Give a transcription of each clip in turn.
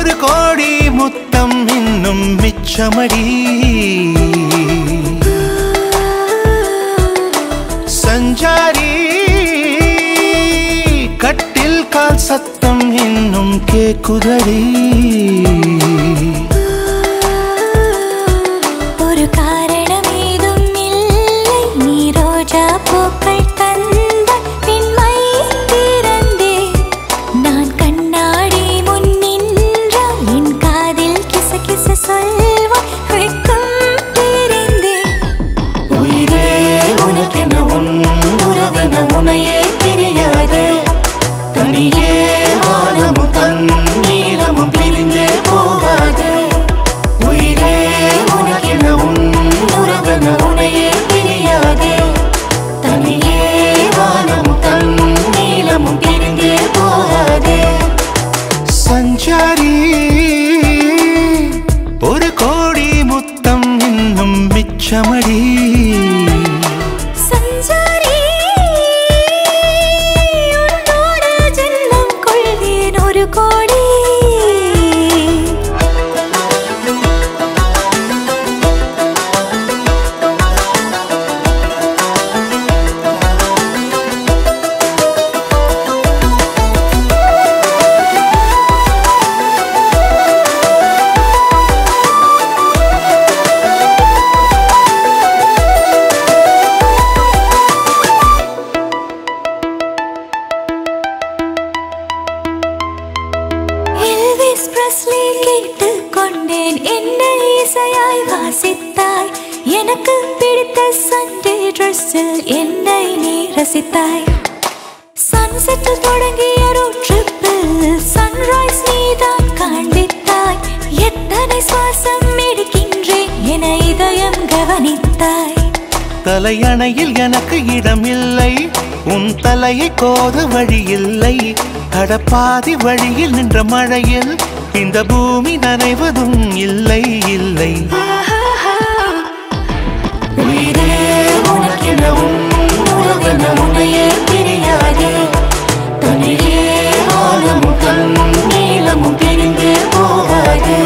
ஒரு கோடி முத்தம் இன்னும் மிச்சமடி சஞ்சாரி கட்டில் கால் சத்தம் இன்னும் கேக்குதடி ஒரு காரணம் ஏதும் இல்லை நீ ரோஜா பூக்கள் தந்த பின்மை திறந்தே நான் கண்ணாடி முன் நின்றால் என் காதில் கிச கிச சொல்வாய் வெட்கம் தெரிந்தே உயிரே உனக்கென உன் உறவென உனையே தெரியாது தனியே வானமும் தன் நீளமும் பிரிந்தே போகாது உயிரே உனக்கென உன் உறவென உனையே தெரியாது தனியே வானமும் தன் நீளமும் பிரிந்தே போகாது சஞ்சாரி ஒரு கோடி முத்தம் இன்னும் மிச்சமடி சஞ்சாரி உன்னோட ஜென்மம் கொள்வேன் ஒரு கோடி எல்விஸ் பிரஸ்லி கேட்டுக் கொண்டேன் என்ன இசையாய் வாசித்தாய் எனக்கு பிடித்த சண்டே ட்ரெஸ்ஸில் என்னை நீ ரசித்தாய் சன்செட்டில் தொடங்கிய ரோட் ட்ரிப்பில் சன்ரைஸ் நீதான் காண்பித்தாய் எத்தனை சுவாசம் எடுக்கின்றேன் என இதயம் கவனித்தாய் தலையணையில் எனக்கு இடமில்லை உன் தலையை கோத வழியில்லை கடப்பாதி வழியில் நின்ற மழையில் இந்த பூமி நனைவதும் இல்லை இல்லை உயிரே உனக்கென உன் உறவென உன்னையே பிரியாது தனியே ஆழமும் தன் நீளமும் பிரிந்தே போகாது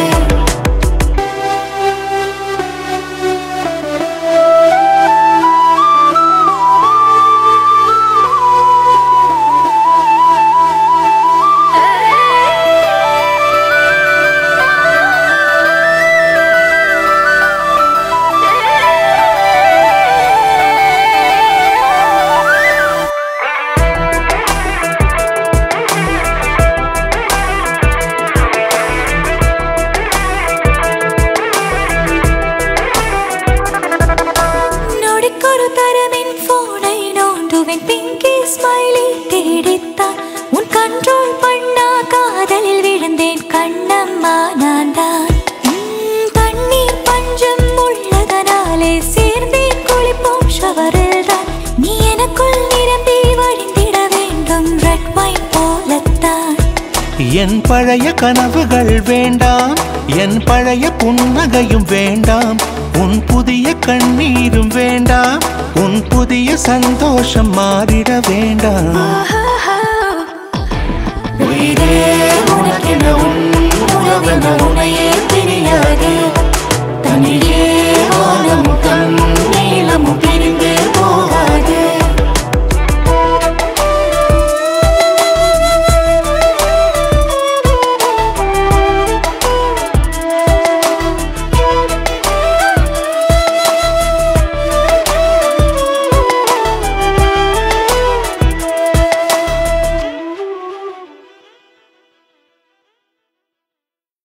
நொடிக்கொரு தரவின் போனை நோண்டுவேன் பிங்கி ஸ்மைலி தேடித்தான் உன் கண்ட்ரோல் பண்ணா காதலில் விழுந்தேன் கண்ணம்மா நான் தான் உம், தண்ணீர் பஞ்சம் உள்ளதனாலே சேர்ந்தேன் குளிப்போம் ஷவரில் தான் நீ எனக்குள் நிரம்பி வழிந்திட வேண்டும் ரெட் வைன் போலத்தான் என் பழைய கனவுகள் வேண்டாம் என் பழைய புன்னகையும் வேண்டாம் உன் புதிய கண்ணீரும் வேண்டாம் உன் புதிய சந்தோஷம் மாறிட வேண்டாம் உயிரே உனக்கென உன் உறவென உன்னை